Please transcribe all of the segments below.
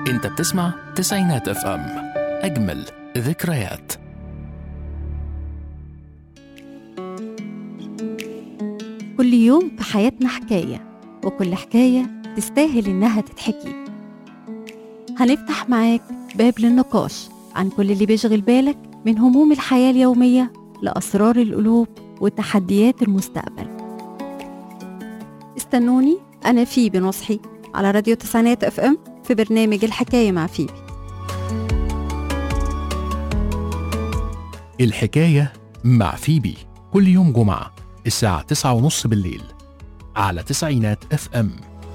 انت بتسمع تسعينات اف ام اجمل ذكريات كل يوم في حياتنا حكاية وكل حكاية تستاهل إنها تتحكي هنفتح معاك باب للنقاش عن كل اللي بيشغل بالك من هموم الحياة اليومية لأسرار القلوب وتحديات المستقبل استنوني أنا فيبي نصحي على راديو تسعينات اف ام في برنامج الحكاية مع فيبي الحكاية مع فيبي كل يوم جمعة الساعة تسعة ونص بالليل على تسعينات اف ام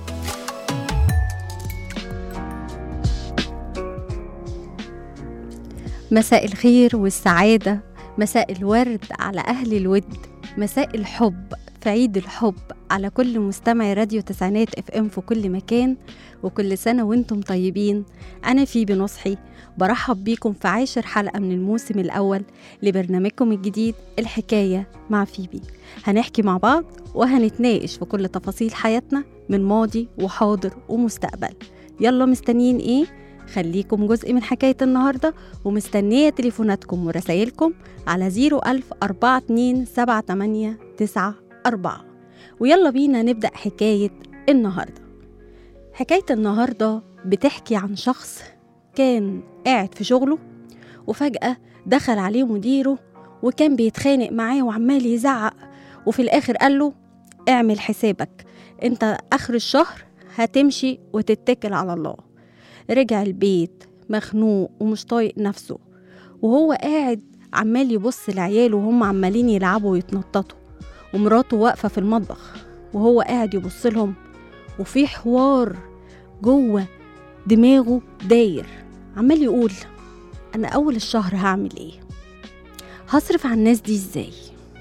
مساء الخير والسعادة مساء الورد على أهل الود مساء الحب في عيد الحب على كل مستمع راديو تسعينات اف ام في كل مكان وكل سنة وانتم طيبين أنا فيبي نصحي برحب بيكم في عاشر حلقة من الموسم الأول لبرنامجكم الجديد الحكاية مع فيبي هنحكي مع بعض وهنتناقش في كل تفاصيل حياتنا من ماضي وحاضر ومستقبل يلا مستنيين ايه؟ خليكم جزء من حكاية النهاردة ومستنية تليفوناتكم ورسايلكم على 01000 42 78 94 ويلا بينا نبدأ حكاية النهاردة حكاية النهاردة بتحكي عن شخص كان قاعد في شغله وفجأة دخل عليه مديره وكان بيتخانق معاه وعمال يزعق وفي الآخر قال له اعمل حسابك انت آخر الشهر هتمشي وتتكل على الله رجع البيت مخنوق ومش طايق نفسه وهو قاعد عمال يبص لعياله وهم عمالين يلعبوا ويتنططوا ومراته واقفة في المطبخ وهو قاعد يبص لهم وفي حوار جوه دماغه داير عمال يقول أنا أول الشهر هعمل إيه هصرف على الناس دي إزاي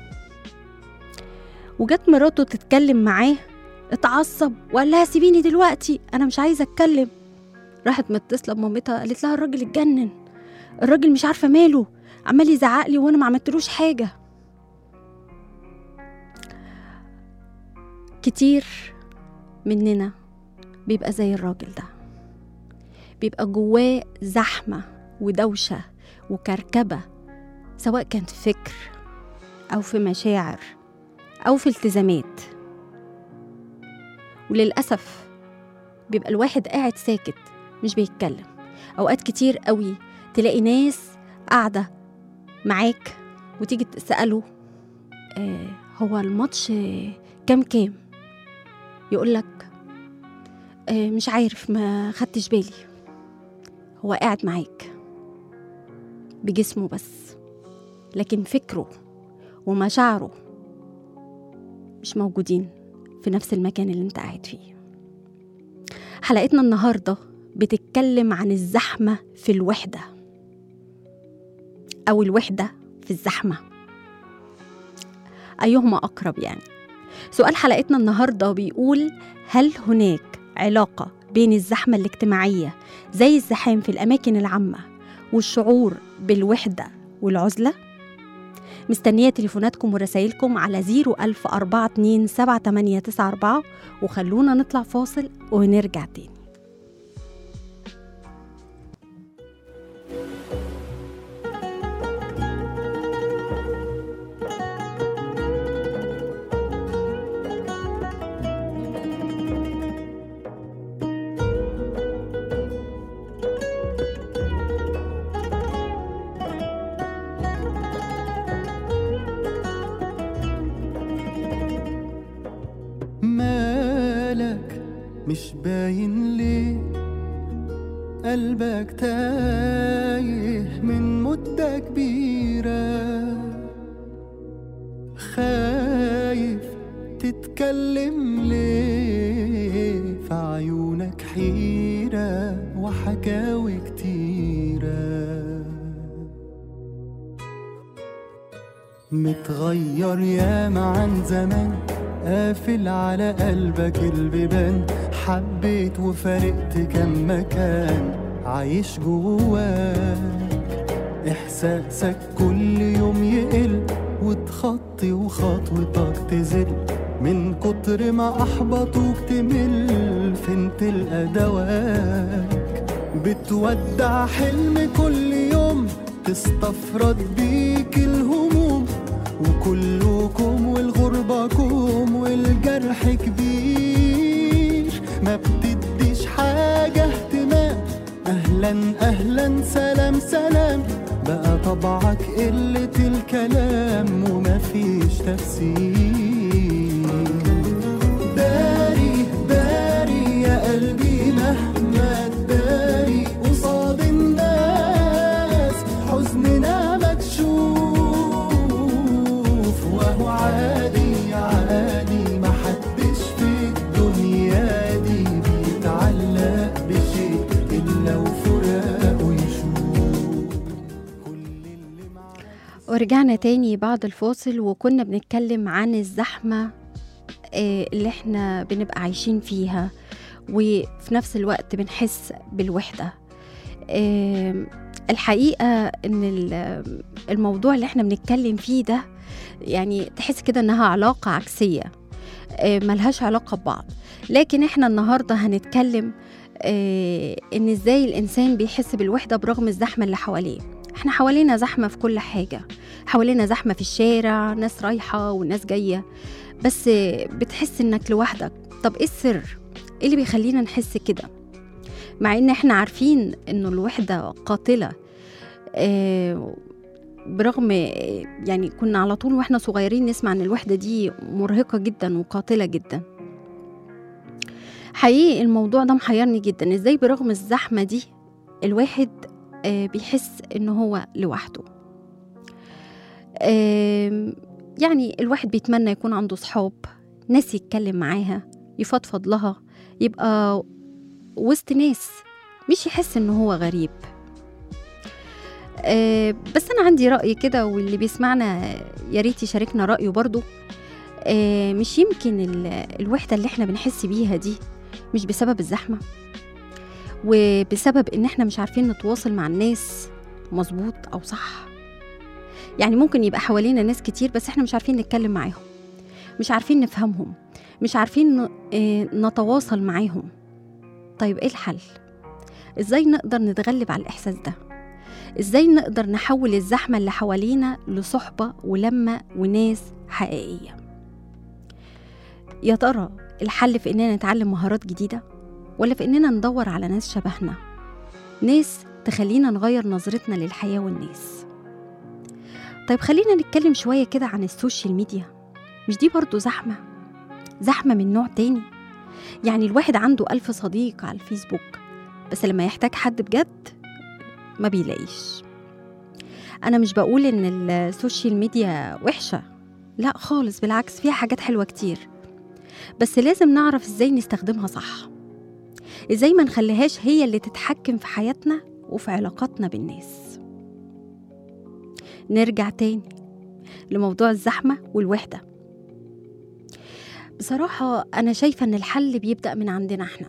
وجت مراته تتكلم معاه اتعصب وقال لها سيبيني دلوقتي أنا مش عايزة أتكلم راحت متصلة بمامتها قالت لها الراجل اتجنن الراجل مش عارفة ماله عمال يزعق لي وأنا ما عملتلوش حاجة كتير مننا بيبقى زي الراجل ده بيبقى جواه زحمة ودوشة وكركبة سواء كان في فكر أو في مشاعر أو في التزامات وللأسف بيبقى الواحد قاعد ساكت مش بيتكلم أوقات كتير قوي تلاقي ناس قاعدة معاك وتيجي تسأله آه هو الماتش آه، كام كام يقولك آه مش عارف ما خدتش بالي هو قاعد معاك بجسمه بس لكن فكره ومشاعره مش موجودين في نفس المكان اللي انت قاعد فيه حلقتنا النهارده بتتكلم عن الزحمه في الوحده او الوحده في الزحمه ايهما اقرب يعني سؤال حلقتنا النهارده بيقول هل هناك علاقه بين الزحمه الاجتماعيه زي الزحام في الاماكن العامه والشعور بالوحده والعزله مستنية تليفوناتكم ورسايلكم على 010427894 وخلونا نطلع فاصل ونرجع تاني مالك مش باين ليه قلبك تايه من مدة كبيرة خايف تتكلم ليه في عيونك حيرة وحكاوي كتيرة متغير ياما عن زمان قافل على قلبك البيبان حبيت وفارقت كم مكان عايش جواك إحساسك كل يوم يقل وتخطي وخطوتك تزل من كتر ما أحبطوك تمل فين تلقى دواك بتودع حلم كل يوم تستفرد بيك الهموم وكلكم والغربة كوم والجرح كبير ما بتديش حاجة اهتمام أهلا أهلا سلام سلام بقى طبعك قلة الكلام ومفيش تفسير داري داري يا قلبي مهما تداري قصاد الناس حزننا مكشوف وهو عادي عادي محدش في الدنيا دي بيتعلق بشيء إلا وفراقه يشوف كل اللي معاه ورجعنا تاني بعد الفاصل وكنا بنتكلم عن الزحمة آه، اللي احنا بنبقى عايشين فيها وفي نفس الوقت بنحس بالوحدة آه، الحقيقة ان ال- الموضوع اللي احنا بنتكلم فيه ده يعني تحس كده انها علاقة عكسية آه، ملهاش علاقة ببعض لكن احنا النهاردة هنتكلم آه، ان ازاي الانسان بيحس بالوحدة برغم الزحمة اللي حواليه احنا حوالينا زحمة في كل حاجة حوالينا زحمة في الشارع ناس رايحة وناس جاية بس بتحس انك لوحدك طب ايه السر ايه اللي بيخلينا نحس كده مع ان احنا عارفين انه الوحدة قاتلة آه، برغم يعني كنا على طول واحنا صغيرين نسمع ان الوحدة دي مرهقة جدا وقاتلة جدا حقيقي الموضوع ده محيرني جدا ازاي برغم الزحمة دي الواحد آه، بيحس ان هو لوحده آم، يعني الواحد بيتمنى يكون عنده صحاب ناس يتكلم معاها يفضفض لها يبقى وسط ناس مش يحس ان هو غريب آه، بس انا عندي رأي كده واللي بيسمعنا يا ريت يشاركنا رأيه برضو آه، مش يمكن ال- الوحدة اللي احنا بنحس بيها دي مش بسبب الزحمة وبسبب ان احنا مش عارفين نتواصل مع الناس مظبوط او صح يعني ممكن يبقى حوالينا ناس كتير بس احنا مش عارفين نتكلم معاهم مش عارفين نفهمهم مش عارفين ن- آه، نتواصل معاهم طيب ايه الحل ازاي نقدر نتغلب على الاحساس ده ازاي نقدر نحول الزحمة اللي حوالينا لصحبة ولمة وناس حقيقية يا ترى الحل في اننا نتعلم مهارات جديدة ولا في اننا ندور على ناس شبهنا ناس تخلينا نغير نظرتنا للحياة والناس طيب خلينا نتكلم شوية كده عن السوشيال ميديا مش دي برضو زحمة زحمة من نوع تاني يعني الواحد عنده ألف صديق على الفيسبوك بس لما يحتاج حد بجد ما بيلاقيش أنا مش بقول إن السوشيال ميديا وحشة لا خالص بالعكس فيها حاجات حلوة كتير بس لازم نعرف إزاي نستخدمها صح إزاي ما نخليهاش هي اللي تتحكم في حياتنا وفي علاقاتنا بالناس نرجع تاني لموضوع الزحمة والوحدة بصراحة أنا شايفة إن الحل بيبدأ من عندنا إحنا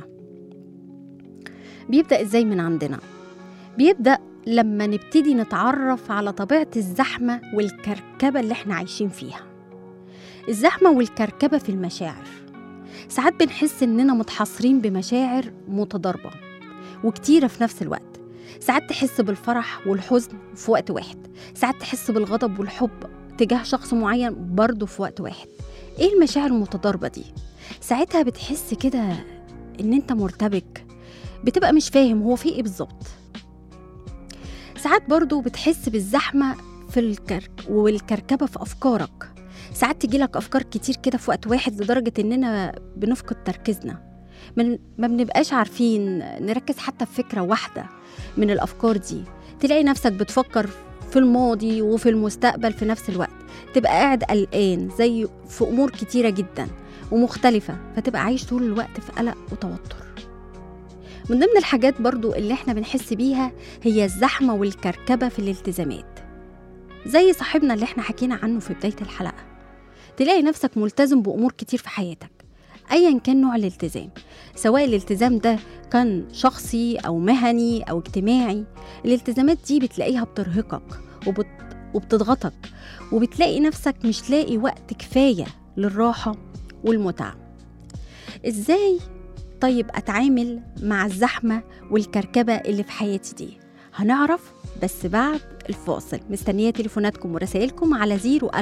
بيبدأ إزاي من عندنا بيبدأ لما نبتدي نتعرف على طبيعة الزحمة والكركبة اللي إحنا عايشين فيها الزحمة والكركبة في المشاعر ساعات بنحس إننا متحصرين بمشاعر متضاربة وكتيرة في نفس الوقت ساعات تحس بالفرح والحزن في وقت واحد ساعات تحس بالغضب والحب تجاه شخص معين برضه في وقت واحد ايه المشاعر المتضاربة دي؟ ساعتها بتحس كده ان انت مرتبك بتبقى مش فاهم هو في ايه بالظبط ساعات برضه بتحس بالزحمة في الكرك والكركبة في أفكارك ساعات تجيلك أفكار كتير كده في وقت واحد لدرجة إننا بنفقد تركيزنا من ما بنبقاش عارفين نركز حتى في فكرة واحدة من الأفكار دي تلاقي نفسك بتفكر في الماضي وفي المستقبل في نفس الوقت تبقى قاعد قلقان زي في أمور كتيرة جدا ومختلفة فتبقى عايش طول الوقت في قلق وتوتر من ضمن الحاجات برضو اللي احنا بنحس بيها هي الزحمة والكركبة في الالتزامات زي صاحبنا اللي احنا حكينا عنه في بداية الحلقة تلاقي نفسك ملتزم بأمور كتير في حياتك أيا كان نوع الالتزام سواء الالتزام ده كان شخصي أو مهني أو اجتماعي الالتزامات دي بتلاقيها بترهقك وبت... وبتضغطك وبتلاقي نفسك مش لاقي وقت كفاية للراحة والمتعة ازاي طيب أتعامل مع الزحمة والكركبة اللي في حياتي دي هنعرف بس بعد الفاصل مستنية تليفوناتكم ورسائلكم على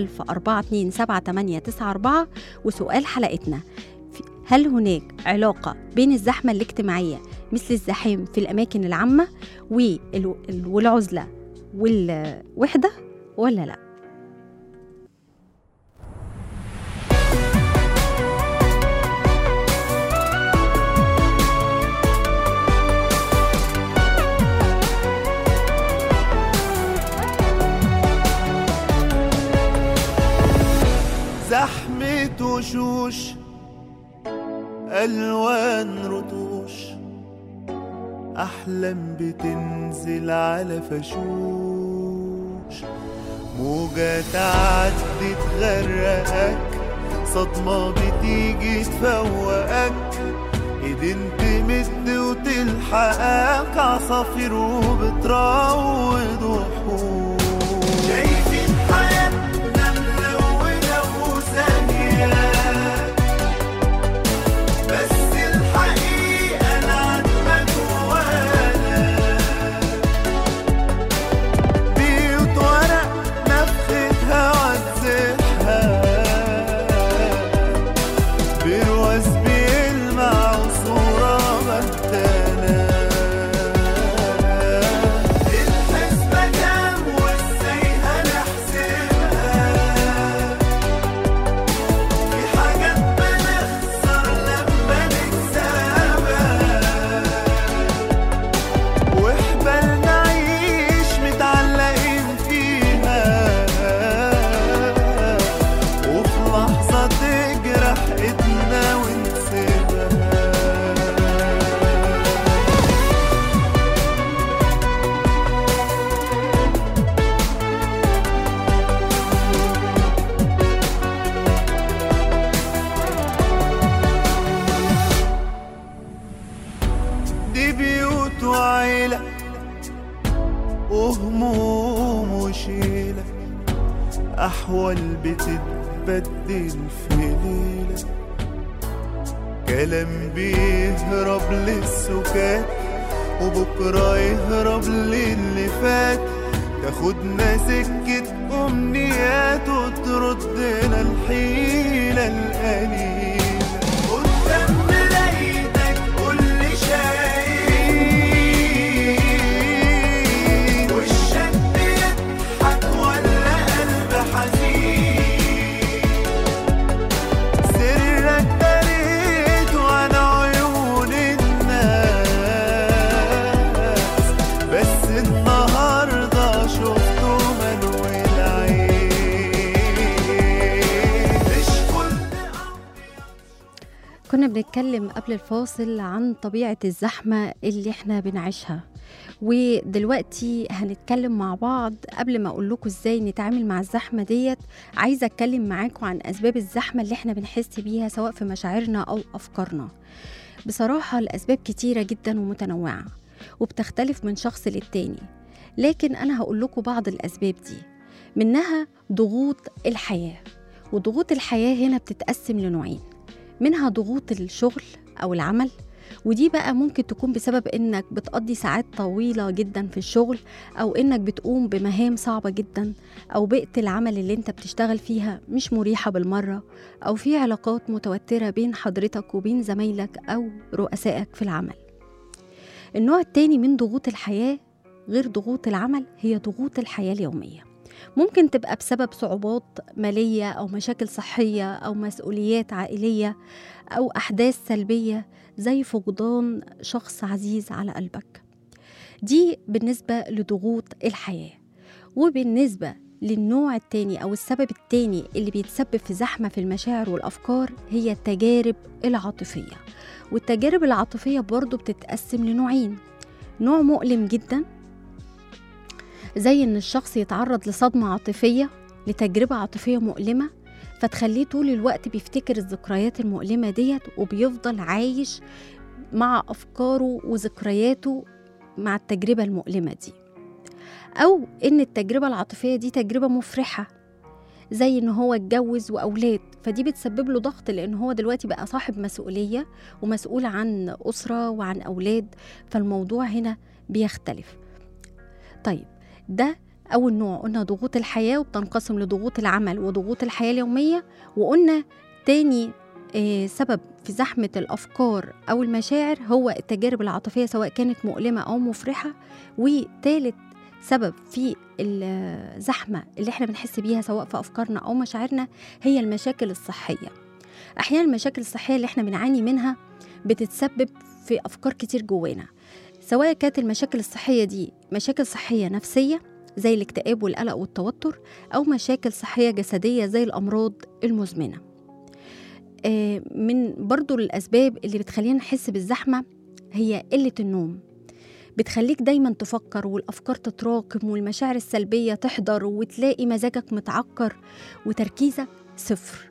010427894 وسؤال حلقتنا في- هل هناك علاقة بين الزحمة الاجتماعية مثل الزحام في الأماكن العامة والو- ال- والعزلة والوحدة ولا لا؟ زحمة وشوش ألوان رطوش أحلام بتنزل على فشوش موجة تعدي تغرقك صدمة بتيجي تفوقك ايدين تمد وتلحقك عصافير وبتراود وحوش شايفين حياتنا ملونة وثانية بس الحقيقة نعمة جوانا بيوت ورق نفختها وتزحها برواز بيلمع وصورة بدانا الحسبة كام وازاي هنحسبها في حاجات بنخسر لما نكسبها وحبال نعيش متعلقين فيها وفي لحظة تجرح ايدنا ونسيبها دي بيوت وعيلة وهموم وشيلة أحوال بتتبدل في ليلة كلام بيهرب للسكات وبكرة يهرب للي فات تاخدنا سكة أمنيات وتردنا الحيلة القليلة قدام مرايتك قولي شايف وشك بيضحك ولا قلب حزين سرك دريت وانا عيون الناس بس النهارده شفته ملوي العين مش كل كنا بنتكلم قبل الفاصل عن طبيعة الزحمة اللي احنا بنعيشها ودلوقتي هنتكلم مع بعض قبل ما اقول لكم ازاي نتعامل مع الزحمة ديت عايزة اتكلم معاكم عن اسباب الزحمة اللي احنا بنحس بيها سواء في مشاعرنا او افكارنا بصراحة الاسباب كتيرة جدا ومتنوعة وبتختلف من شخص للتاني لكن انا هقول لكم بعض الاسباب دي منها ضغوط الحياة وضغوط الحياة هنا بتتقسم لنوعين منها ضغوط الشغل أو العمل ودي بقى ممكن تكون بسبب انك بتقضي ساعات طويلة جدا في الشغل او انك بتقوم بمهام صعبة جدا او بيئة العمل اللي انت بتشتغل فيها مش مريحة بالمرة او في علاقات متوترة بين حضرتك وبين زمايلك او رؤسائك في العمل النوع التاني من ضغوط الحياة غير ضغوط العمل هي ضغوط الحياة اليومية ممكن تبقى بسبب صعوبات مالية أو مشاكل صحية أو مسؤوليات عائلية أو أحداث سلبية زي فقدان شخص عزيز على قلبك دي بالنسبة لضغوط الحياة وبالنسبة للنوع التاني أو السبب التاني اللي بيتسبب في زحمة في المشاعر والأفكار هي التجارب العاطفية والتجارب العاطفية برضو بتتقسم لنوعين نوع مؤلم جدا زي ان الشخص يتعرض لصدمة عاطفية لتجربة عاطفية مؤلمة فتخليه طول الوقت بيفتكر الذكريات المؤلمة ديت وبيفضل عايش مع أفكاره وذكرياته مع التجربة المؤلمة دي أو إن التجربة العاطفية دي تجربة مفرحة زي ان هو اتجوز واولاد فدي بتسبب له ضغط لان هو دلوقتي بقى صاحب مسؤوليه ومسؤول عن اسره وعن اولاد فالموضوع هنا بيختلف طيب ده اول نوع قلنا ضغوط الحياه وبتنقسم لضغوط العمل وضغوط الحياه اليوميه وقلنا تاني آه، سبب في زحمة الأفكار أو المشاعر هو التجارب العاطفية سواء كانت مؤلمة أو مفرحة وتالت سبب في الزحمة اللي احنا بنحس بيها سواء في أفكارنا أو مشاعرنا هي المشاكل الصحية أحيانا المشاكل الصحية اللي احنا بنعاني منها بتتسبب في أفكار كتير جوانا سواء كانت المشاكل الصحية دي مشاكل صحية نفسية زي الاكتئاب والقلق والتوتر أو مشاكل صحية جسدية زي الأمراض المزمنة آه، من برضو الأسباب اللي بتخلينا نحس بالزحمة هي قلة النوم بتخليك دايما تفكر والأفكار تتراكم والمشاعر السلبية تحضر وتلاقي مزاجك متعكر وتركيزك صفر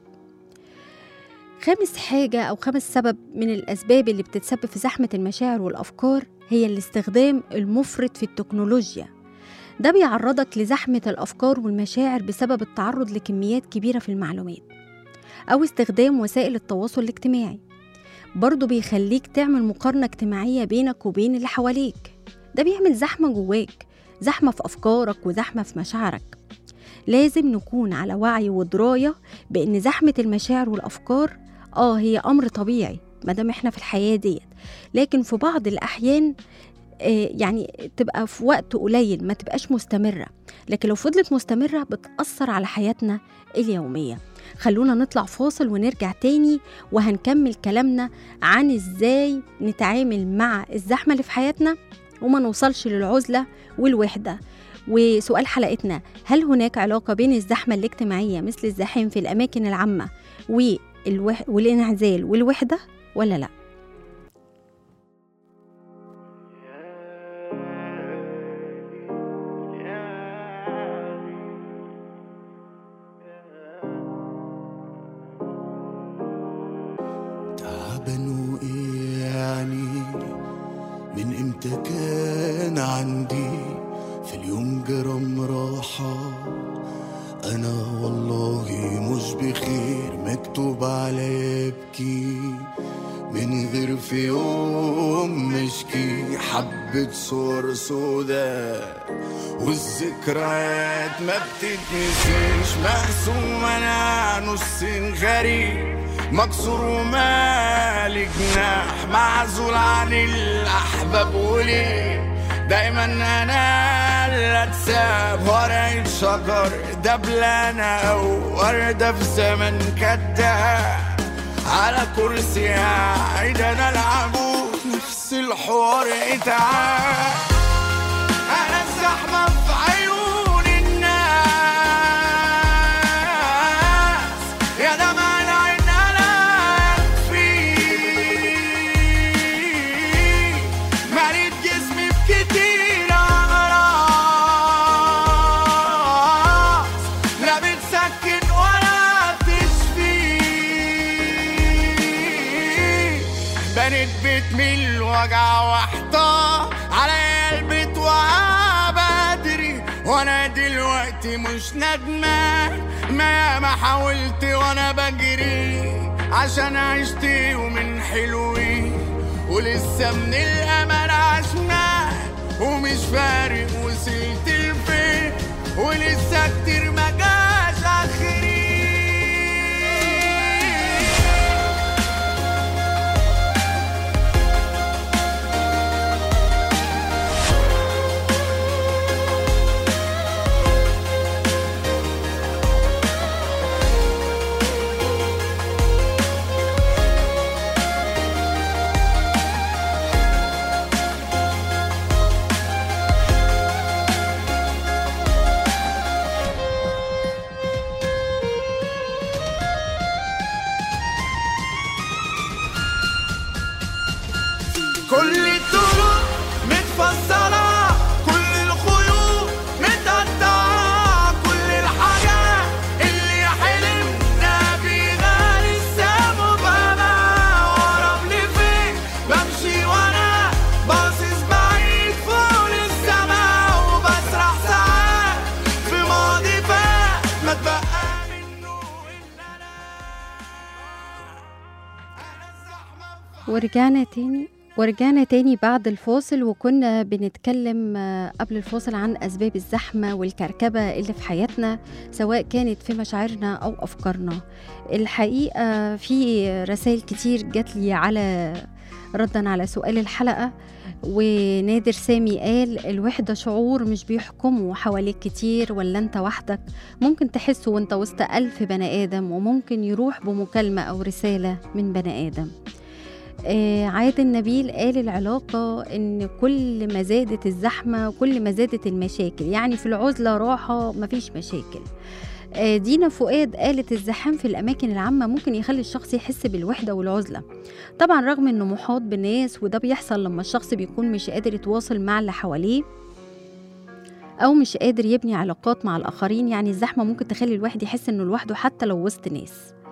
خامس حاجة أو خامس سبب من الأسباب اللي بتتسبب في زحمة المشاعر والأفكار هي الاستخدام المفرط في التكنولوجيا ده بيعرضك لزحمة الأفكار والمشاعر بسبب التعرض لكميات كبيرة في المعلومات أو استخدام وسائل التواصل الاجتماعي برضه بيخليك تعمل مقارنة اجتماعية بينك وبين اللي حواليك ده بيعمل زحمة جواك زحمة في أفكارك وزحمة في مشاعرك لازم نكون على وعي ودراية بأن زحمة المشاعر والأفكار آه هي أمر طبيعي مادام إحنا في الحياة ديت لكن في بعض الأحيان آه، يعني تبقى في وقت قليل ما تبقاش مستمرة لكن لو فضلت مستمرة بتأثر على حياتنا اليومية خلونا نطلع فاصل ونرجع تاني وهنكمل كلامنا عن ازاي نتعامل مع الزحمة اللي في حياتنا وما نوصلش للعزلة والوحدة وسؤال حلقتنا هل هناك علاقة بين الزحمة الاجتماعية مثل الزحام في الأماكن العامة والوح... والانعزال والوحدة ولا لا؟ تعبان وايه يعني من امتى كان عندي في اليوم جرام راحة انا والله مش بخير مكتوب عليا ابكي من غير في يوم مشكي حبة صور سودا والذكريات ما بتتنسيش مقسوم انا نص غريب مكسور ومالي جناح معزول عن الاحباب وليه دايما انا اللي اتساب ورقة شجر دبلانة او وردة في زمن كداب على كرسي قاعد انا العجوز نفس الحوار اتعاد انا الزحمة في عيون الناس يا دمع العين انا فيه مريض جسمي بكتير امراض لا بتسكن ولا بتشفي بنت بتميل وجع واحتار عليا البيت وقع بدري وانا دلوقتي مش ندمان ما ما حاولت وانا بجري عشان عشت يومين حلوين ولسه من الامل عشنا ومش فارق وصلت لفين ولسه كتير ما جاش اخري كل الطرق متفصلة كل الخيوط متقطعة كل الحاجات اللي حلمنا بيها لسه مبهمة ورا لفين بمشي وانا باصص بعيد فوق السما وبسرح ساعات في ماضي فات ما تبقى ورجعنا تاني ورجعنا تاني بعد الفاصل وكنا بنتكلم آه، قبل الفاصل عن أسباب الزحمة والكركبة اللي في حياتنا سواء كانت في مشاعرنا أو أفكارنا الحقيقة في رسائل كتير جات لي على ردا على سؤال الحلقة ونادر سامي قال الوحدة شعور مش بيحكموا حواليك كتير ولا انت وحدك ممكن تحسه وانت وسط ألف بني آدم وممكن يروح بمكالمة أو رسالة من بني آدم آه عادل نبيل قال العلاقة إن كل ما زادت الزحمة كل ما زادت المشاكل يعني في العزلة راحة مفيش مشاكل آه دينا فؤاد قالت الزحام في الأماكن العامة ممكن يخلي الشخص يحس بالوحدة والعزلة طبعا رغم إنه محاط بالناس وده بيحصل لما الشخص بيكون مش قادر يتواصل مع اللي حواليه أو مش قادر يبني علاقات مع الآخرين يعني الزحمة ممكن تخلي الواحد يحس إنه لوحده حتى لو وسط ناس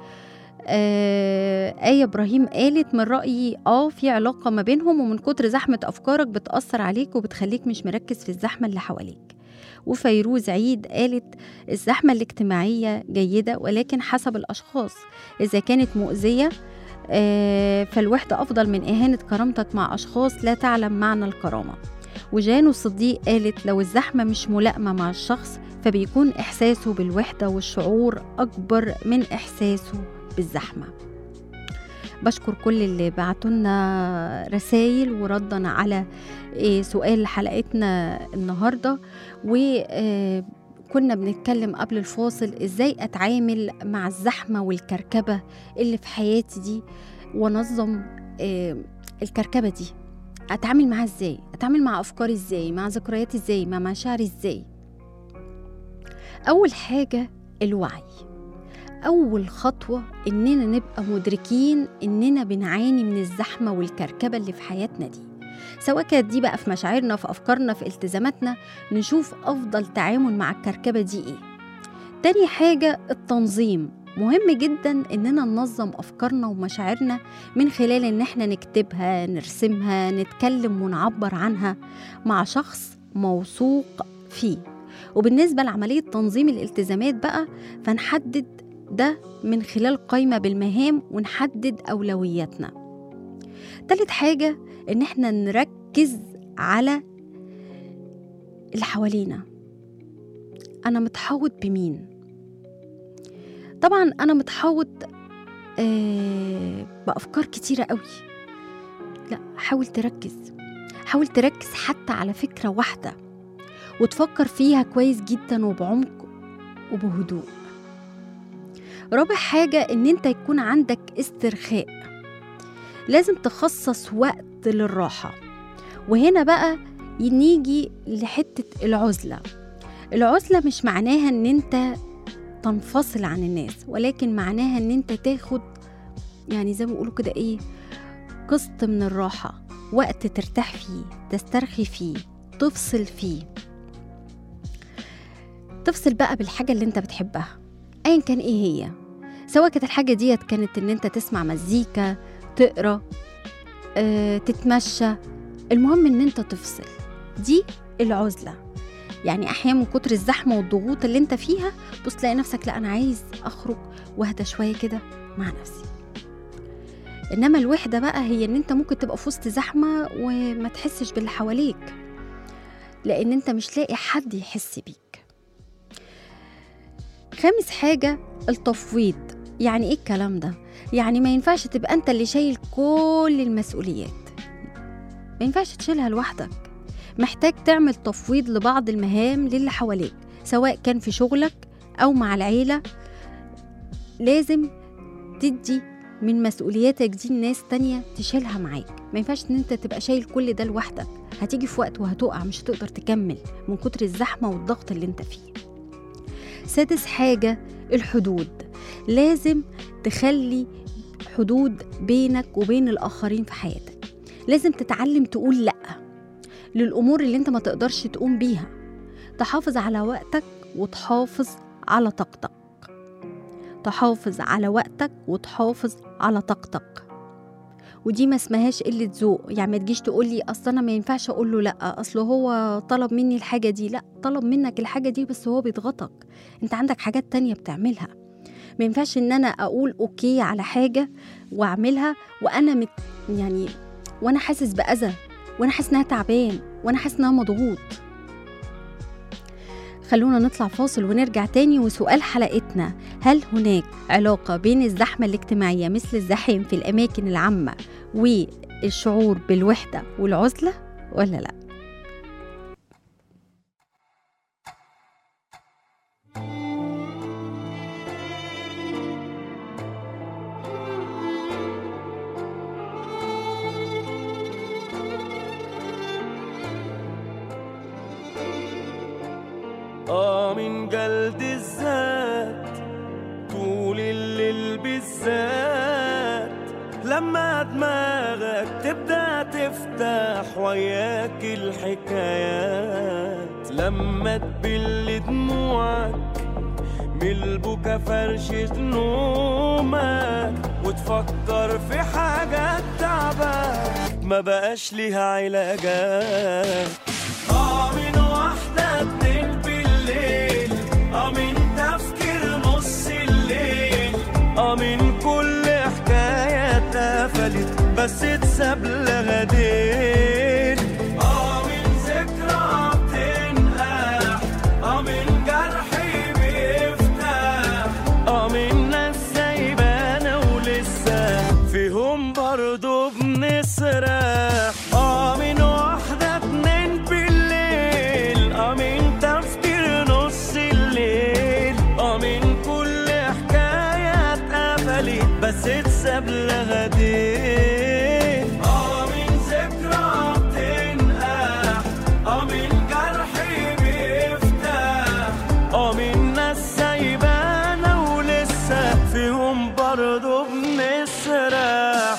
آه آية إبراهيم قالت من رأيي آه في علاقة ما بينهم ومن كتر زحمة أفكارك بتأثر عليك وبتخليك مش مركز في الزحمة اللي حواليك وفيروز عيد قالت الزحمة الاجتماعية جيدة ولكن حسب الأشخاص إذا كانت مؤذية آه فالوحدة أفضل من إهانة كرامتك مع أشخاص لا تعلم معنى الكرامة وجانو الصديق قالت لو الزحمة مش ملائمة مع الشخص فبيكون إحساسه بالوحدة والشعور أكبر من إحساسه بالزحمة بشكر كل اللي بعتوا لنا رسائل وردا على إيه، سؤال حلقتنا النهارده وكنا بنتكلم قبل الفاصل ازاي اتعامل مع الزحمه والكركبه اللي في حياتي دي وانظم آه، الكركبه دي اتعامل معاها ازاي اتعامل مع افكاري ازاي مع ذكرياتي ازاي مع مشاعري ازاي اول حاجه الوعي أول خطوة إننا نبقى مدركين إننا بنعاني من الزحمة والكركبة اللي في حياتنا دي سواء كانت دي بقى في مشاعرنا في أفكارنا في التزاماتنا نشوف أفضل تعامل مع الكركبة دي إيه تاني حاجة التنظيم مهم جدا إننا ننظم أفكارنا ومشاعرنا من خلال إن إحنا نكتبها نرسمها نتكلم ونعبر عنها مع شخص موثوق فيه وبالنسبة لعملية تنظيم الالتزامات بقى فنحدد ده من خلال قائمة بالمهام ونحدد أولوياتنا تالت حاجة إن احنا نركز على اللي حوالينا أنا متحوط بمين طبعا أنا متحوط آه بأفكار كتيرة قوي لا حاول تركز حاول تركز حتى على فكرة واحدة وتفكر فيها كويس جدا وبعمق وبهدوء رابع حاجة إن أنت يكون عندك استرخاء لازم تخصص وقت للراحة وهنا بقى نيجي لحتة العزلة العزلة مش معناها إن أنت تنفصل عن الناس ولكن معناها إن أنت تاخد يعني زي ما بيقولوا كده إيه قسط من الراحة وقت ترتاح فيه تسترخي فيه تفصل فيه تفصل بقى بالحاجة اللي انت بتحبها ايا كان ايه هي سواء كانت الحاجة ديت كانت ان انت تسمع مزيكا تقرا اه تتمشى المهم ان انت تفصل دي العزلة يعني احيانا من كتر الزحمة والضغوط اللي انت فيها بص تلاقي نفسك لا انا عايز اخرج واهدى شوية كده مع نفسي انما الوحدة بقى هي ان انت ممكن تبقى في وسط زحمة وما تحسش باللي حواليك لان انت مش لاقي حد يحس بيك خامس حاجة التفويض يعني ايه الكلام ده يعني ما ينفعش تبقى انت اللي شايل كل المسؤوليات ما ينفعش تشيلها لوحدك محتاج تعمل تفويض لبعض المهام للي حواليك سواء كان في شغلك او مع العيلة لازم تدي من مسؤولياتك دي لناس تانية تشيلها معاك ما ينفعش ان انت تبقى شايل كل ده لوحدك هتيجي في وقت وهتقع مش هتقدر تكمل من كتر الزحمة والضغط اللي انت فيه سادس حاجة الحدود لازم تخلي حدود بينك وبين الآخرين في حياتك لازم تتعلم تقول لأ للأمور اللي انت ما تقدرش تقوم بيها تحافظ على وقتك وتحافظ على طاقتك تحافظ على وقتك وتحافظ على طاقتك ودي ما اسمهاش قلة ذوق يعني ما تجيش تقول لي اصل انا ما ينفعش اقول له لا اصل هو طلب مني الحاجة دي لا طلب منك الحاجة دي بس هو بيضغطك انت عندك حاجات تانية بتعملها ما ينفعش ان انا اقول اوكي على حاجة واعملها وانا مت يعني وانا حاسس باذى وانا حاسس انها تعبان وانا حاسس انها مضغوط خلونا نطلع فاصل ونرجع تاني وسؤال حلقتنا هل هناك علاقة بين الزحمة الاجتماعية مثل الزحام في الأماكن العامة والشعور بالوحدة والعزلة ولا لا؟ اه من جلد الذات طول الليل بالذات لما دماغك تبدأ تفتح وياك الحكايات لما تبل دموعك بالبكا فرشة نومك وتفكر في حاجات تعبك ما بقاش ليها علاجات اه من واحدة اتنين بالليل اه من تفكير نص الليل اه من كل حكاية اتقفلت بس اتساب لها دين اه من ذكرى بتنقح اه من جرحي بيفتح اه من ناس سايبانا ولسه فيهم برضو بنسرح اه من واحدة اتنين بالليل اه من تفكير نص الليل اه من كل حكاية اتقفلت بس اتساب لها دين اه من ذكرى بتنقح اه من جرحي بيفتح اه من ناس سايبانا ولسه فيهم برضو بنسرح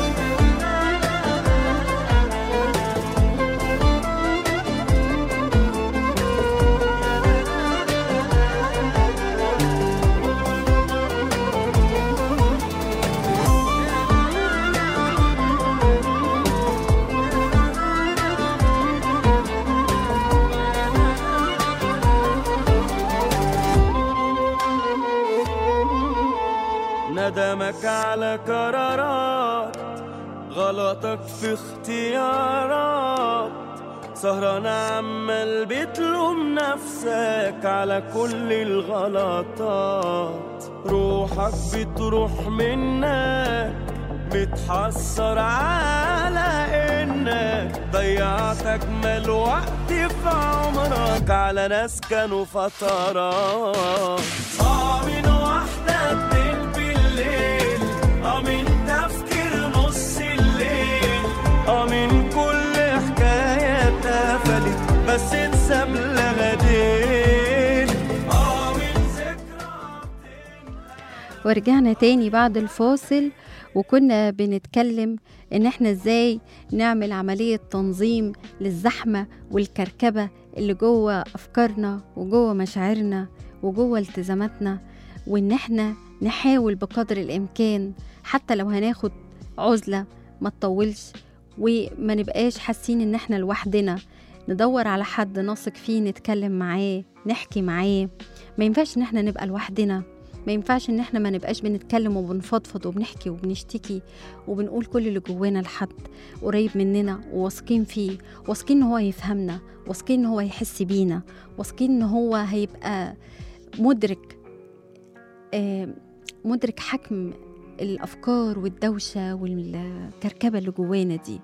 ندمك على قرارات غلطك في اختيارات سهران عمال بتلوم نفسك على كل الغلطات روحك بتروح منك متحسر على انك ضيعت اجمل وقت في عمرك على ناس كانوا فترات اه من واحدة اتنين بالليل اه من تفكير نص الليل اه من كل حكاية اتقفلت بس اتساب لها دين اه من ذكرى ورجعنا تاني بعد الفاصل وكنا بنتكلم ان احنا ازاي نعمل عملية تنظيم للزحمة والكركبة اللي جوه افكارنا وجوه مشاعرنا وجوه التزاماتنا وان احنا نحاول بقدر الامكان حتى لو هناخد عزلة ما تطولش وما نبقاش حاسين ان احنا لوحدنا ندور على حد نثق فيه نتكلم معاه نحكي معاه ما ينفعش ان احنا نبقى لوحدنا ما ينفعش ان احنا ما نبقاش بنتكلم وبنفضفض وبنحكي وبنشتكي وبنقول كل اللي جوانا لحد قريب مننا وواثقين فيه واثقين ان هو هيفهمنا واثقين ان هو هيحس بينا واثقين ان هو هيبقى مدرك آه، مدرك حجم الافكار والدوشه والكركبه اللي جوانا دي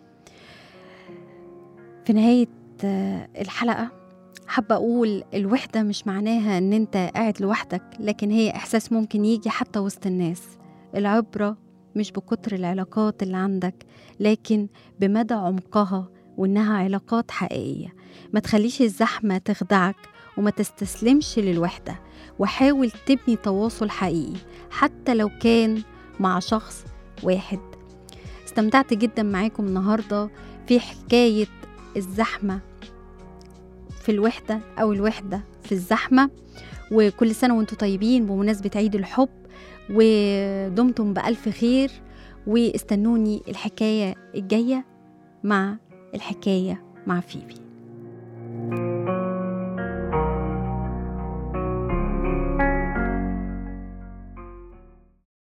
في نهايه آه، الحلقه حابة أقول الوحدة مش معناها إن أنت قاعد لوحدك لكن هي إحساس ممكن يجي حتى وسط الناس العبرة مش بكتر العلاقات اللي عندك لكن بمدى عمقها وإنها علاقات حقيقية ما تخليش الزحمة تخدعك وما تستسلمش للوحدة وحاول تبني تواصل حقيقي حتى لو كان مع شخص واحد استمتعت جدا معاكم النهاردة في حكاية الزحمة في الوحدة أو الوحدة في الزحمة وكل سنة وانتم طيبين بمناسبة عيد الحب ودمتم بألف خير واستنوني الحكاية الجاية مع الحكاية مع فيبي